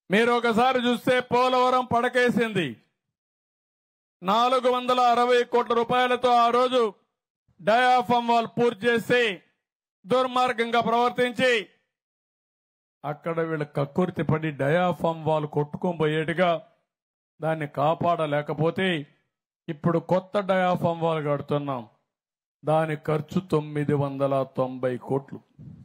మీరు ఒకసారి చూస్తే పోలవరం పడకేసింది నాలుగు వందల అరవై కోట్ల రూపాయలతో ఆ రోజు డయాఫామ్ వాల్ పూర్తి చేసి దుర్మార్గంగా ప్రవర్తించి అక్కడ వీళ్ళు కక్కుర్తి పడి డయాఫామ్ వాల్ కొట్టుకొని పోయేట్టుగా దాన్ని కాపాడలేకపోతే ఇప్పుడు కొత్త డయాఫామ్ వాల్ కడుతున్నాం దాని ఖర్చు తొమ్మిది వందల తొంభై కోట్లు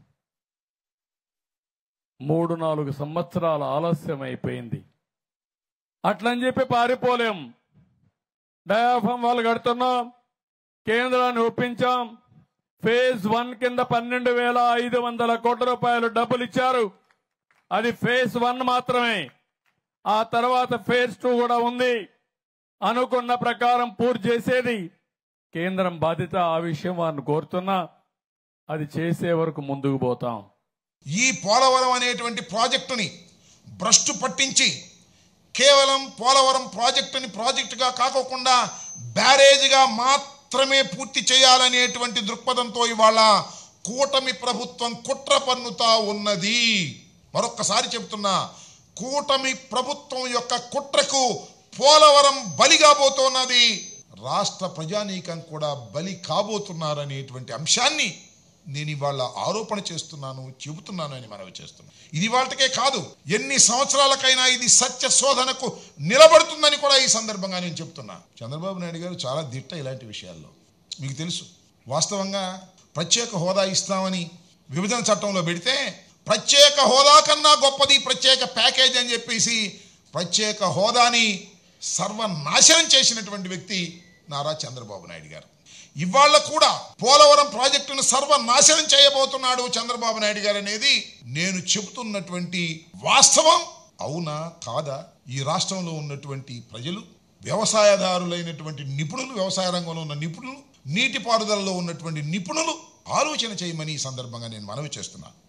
మూడు నాలుగు సంవత్సరాల ఆలస్యం అయిపోయింది అట్లని చెప్పి పారిపోలేం డయాఫామ్ వాళ్ళు కడుతున్నాం కేంద్రాన్ని ఒప్పించాం ఫేజ్ వన్ కింద పన్నెండు వేల ఐదు వందల కోట్ల రూపాయలు డబ్బులు ఇచ్చారు అది ఫేజ్ వన్ మాత్రమే ఆ తర్వాత ఫేజ్ టూ కూడా ఉంది అనుకున్న ప్రకారం పూర్తి చేసేది కేంద్రం బాధ్యత ఆ విషయం వారిని కోరుతున్నా అది చేసే వరకు ముందుకు పోతాం ఈ పోలవరం అనేటువంటి ప్రాజెక్టుని భ్రష్టు పట్టించి కేవలం పోలవరం ప్రాజెక్టుని ప్రాజెక్టుగా కాకోకుండా బ్యారేజ్గా మాత్రమే పూర్తి చేయాలనేటువంటి దృక్పథంతో ఇవాళ కూటమి ప్రభుత్వం కుట్ర పన్నుతా ఉన్నది మరొక్కసారి చెబుతున్నా కూటమి ప్రభుత్వం యొక్క కుట్రకు పోలవరం బలిగా పోతున్నది రాష్ట్ర ప్రజానీకం కూడా బలి కాబోతున్నారనేటువంటి అంశాన్ని నేను ఇవాళ ఆరోపణ చేస్తున్నాను చెబుతున్నాను అని మనవి చేస్తున్నాను ఇది వాళ్ళకే కాదు ఎన్ని సంవత్సరాలకైనా ఇది సత్య శోధనకు నిలబడుతుందని కూడా ఈ సందర్భంగా నేను చెప్తున్నా చంద్రబాబు నాయుడు గారు చాలా దిట్ట ఇలాంటి విషయాల్లో మీకు తెలుసు వాస్తవంగా ప్రత్యేక హోదా ఇస్తామని విభజన చట్టంలో పెడితే ప్రత్యేక హోదా కన్నా గొప్పది ప్రత్యేక ప్యాకేజ్ అని చెప్పేసి ప్రత్యేక హోదాని సర్వనాశనం చేసినటువంటి వ్యక్తి నారా చంద్రబాబు నాయుడు గారు ఇవాళ కూడా పోలవరం ప్రాజెక్టును సర్వనాశనం చేయబోతున్నాడు చంద్రబాబు నాయుడు గారు అనేది నేను చెబుతున్నటువంటి వాస్తవం అవునా కాదా ఈ రాష్ట్రంలో ఉన్నటువంటి ప్రజలు వ్యవసాయదారులైనటువంటి నిపుణులు వ్యవసాయ రంగంలో ఉన్న నిపుణులు నీటిపారుదలలో ఉన్నటువంటి నిపుణులు ఆలోచన చేయమని ఈ సందర్భంగా నేను మనవి చేస్తున్నాను